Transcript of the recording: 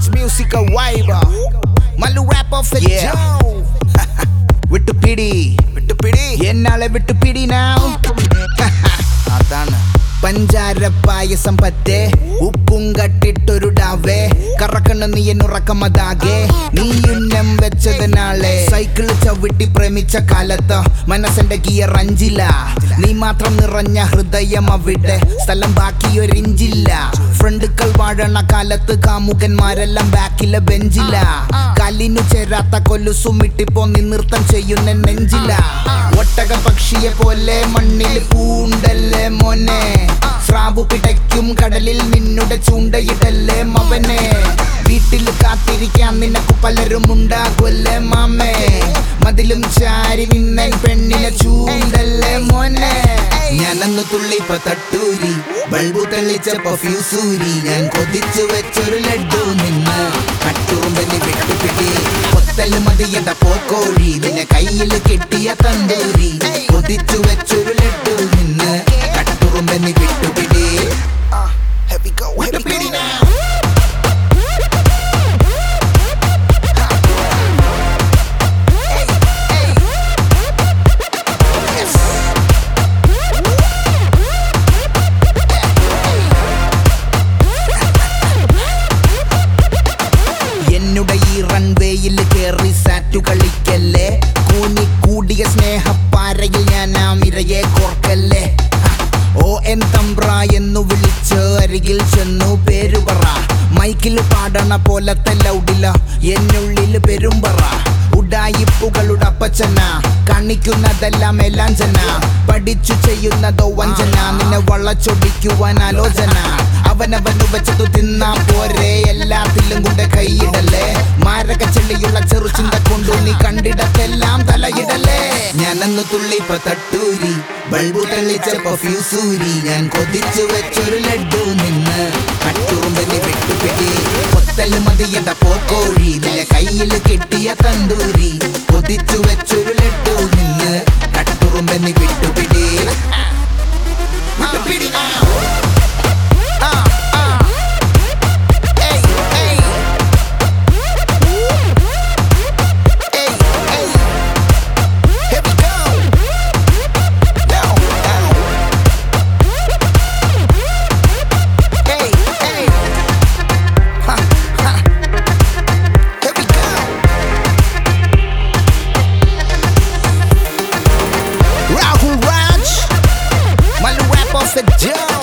Raj music a vibe. Malu rap of the Yeah. Joe. വിട്ടുപിടി വിട്ടുപിടി എന്നാളെ വിട്ടുപിടി now അതാണ് പഞ്ചാര പായസം പറ്റേ ഉപ്പും കട്ടിട്ടൊരു ഡാവേ കറക്കണ്ണ നീ എന്നുറക്കമതാകെ നീ ഉന്നം വെച്ചതിനാളെ സൈക്കിള് ചവിട്ടി പ്രേമിച്ച കാലത്ത് മനസ്സിന്റെ ഗിയർ അഞ്ചില്ല നീ മാത്രം നിറഞ്ഞ ഹൃദയം അവിടെ സ്ഥലം ബാക്കിയൊരിഞ്ചില്ല ഫ്രണ്ടുക്കൾ വാഴണ കാലത്ത് കാമുകന്മാരെല്ലാം ബാക്കിലെ ബെഞ്ചില്ല കാലിനു ചേരാത്ത കൊലുസും ഇട്ടിപ്പോ നീ നൃത്തം ചെയ്യുന്ന നെഞ്ചില്ല ഒട്ടക പക്ഷിയെ പോലെ മണ്ണിൽ പൂണ്ടല്ലേ മോനെ സ്രാവ് പിടയ്ക്കും കടലിൽ നിന്നുടെ ചൂണ്ടയിടല്ലേ മവനെ വീട്ടിൽ കാത്തിരിക്കാൻ നിനക്ക് പലരും ഉണ്ടാകുമല്ലേ മാമേ മതിലും ചാരി നിന്നൻ പെണ്ണിനെ ചൂണ്ടല്ലേ മോനെ ഞാനന്ന് തുള്ളിപ്പ തട്ടൂരി ബൾബു തെളിച്ചപ്പോ ഫ്യൂസൂരി ഞാൻ കൊതിച്ചു വെച്ചൊരു ലഡു നിന്ന് കട്ടുറുമ്പനി വിട്ടുപിടി കൊത്തല് മതിയട പോക്കോഴി നിന്നെ കയ്യിൽ കെട്ടിയ തന്തൂരി കൊതിച്ചു വെച്ചൊരു ലഡു നിന്ന് കട്ടുറുമ്പനി വിട്ടുപിടി Uh, here we go, here we വിട്ടുപിടി go. now. Hey, hey. Yes. എന്നുടെ ഈ റൺവേയിൽ കേറി സാറ്റു കളിക്കല്ലേ കൂനി കൂടിയ സ്നേഹപ്പാരയിൽ ഞാൻ ആ മിരയെ കോർക്കല്ലേ ഹ, ഓ എൻ തമ്പ്ര എന്നു വിളിച്ച് അരികിൽ ചെന്നു പേരു പറ മൈക്കിൽ പാടണ പോലത്തെ ലൗഡില എന്നുള്ളിൽ പെരുമ്പറ ഉഡായിപ്പുകളുടെ അപ്പച്ചന കാണിക്കുന്നതെല്ലാം എലാഞ്ചന പഠിച്ചു ചെയ്യുന്നതോ വഞ്ചന നിന്നെ വളച്ചൊടിക്കുവാൻ ആലോചന അവനവനു വെച്ചതു തിന്നാ പോരെ എല്ലാത്തിലും കൊണ്ട് കൈയിടല്ലേ മാരക ചെള്ളിയുള്ള ചെറുചിന്ത കൊണ്ടു നീ കണ്ടിടത്തെല്ലാം തലയിടല്ലേ ഞാനന്ന് തുള്ളിപ്പ തട്ടൂരി ബൾബു തെളിച്ചപ്പോ ഫ്യൂസൂരി ഞാൻ കൊതിച്ചു വെച്ചൊരു ലഡു നിന്ന് കട്ടുറുമ്പനി വിട്ടുപിടി കൊത്തല് മതിയട പോക്കോഴി നിന്നെ കയ്യിൽ കെട്ടിയ തന്തൂരി കൊതിച്ചു വെച്ചൊരു ലഡു നിന്ന് കട്ടുറുമ്പനി വിട്ടുപിടി വിട്ടുപിടി now. Uh, uh. Hey, hey. Hey, hey. Here we go. Now, now. Hey, hey. Ha, ha. Here we go. Rahul Raj, Malu rap of the Joe.